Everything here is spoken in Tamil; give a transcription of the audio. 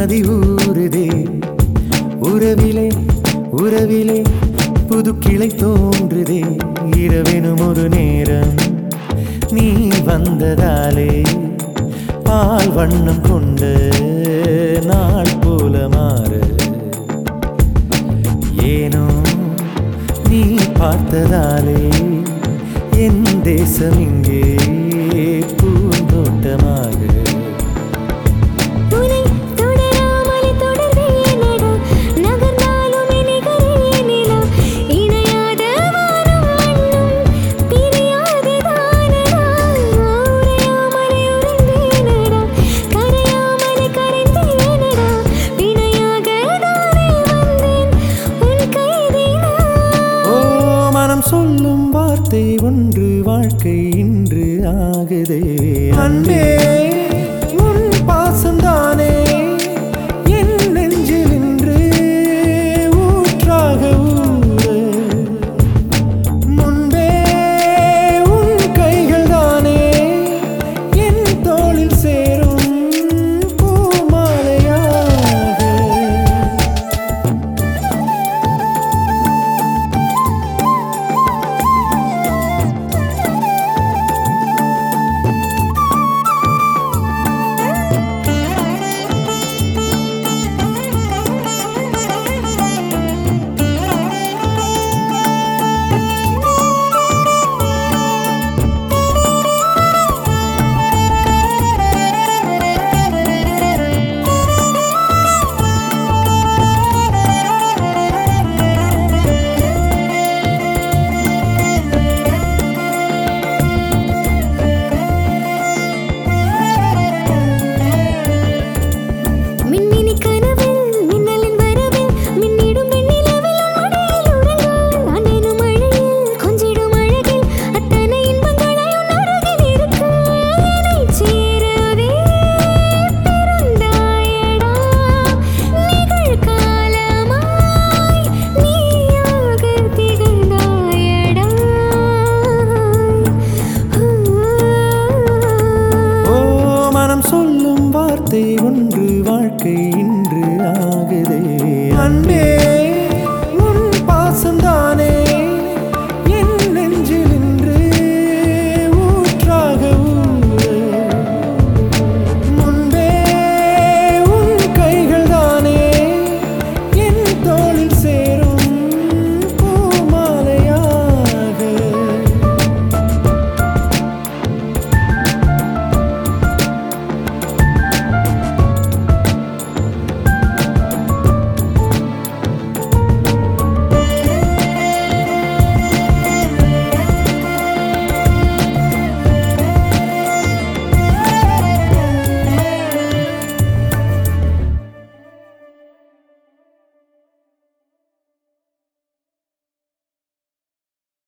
நதி ஊறுதே உறவிலே உறவிலே புது கிளை தோன்றுதே இரவெனும் ஒரு நேரம் நீ வந்ததாலே பால் வண்ணம் கொண்ட நாள் போல மாற ஏனோ நீ பார்த்ததாலே என் தேசம் இங்கே பூந்தோட்டமாக உனை தொடராமலே தொடர்வேனடா நகர்ந்தாலும் நிகரேனிலா இணையாத வானம் மண்ணும் பிரியாது தானடா உறையாமலே உறைந்தேனடா கரையாமலே கரைந்தேனடா வினையாக தானே வந்தேன் உன் கைதினா ஓ மனம் சொல்லும் வார்த்தை ஒன்று வாழ்க்கை இன்று ஆகுதே அன்பே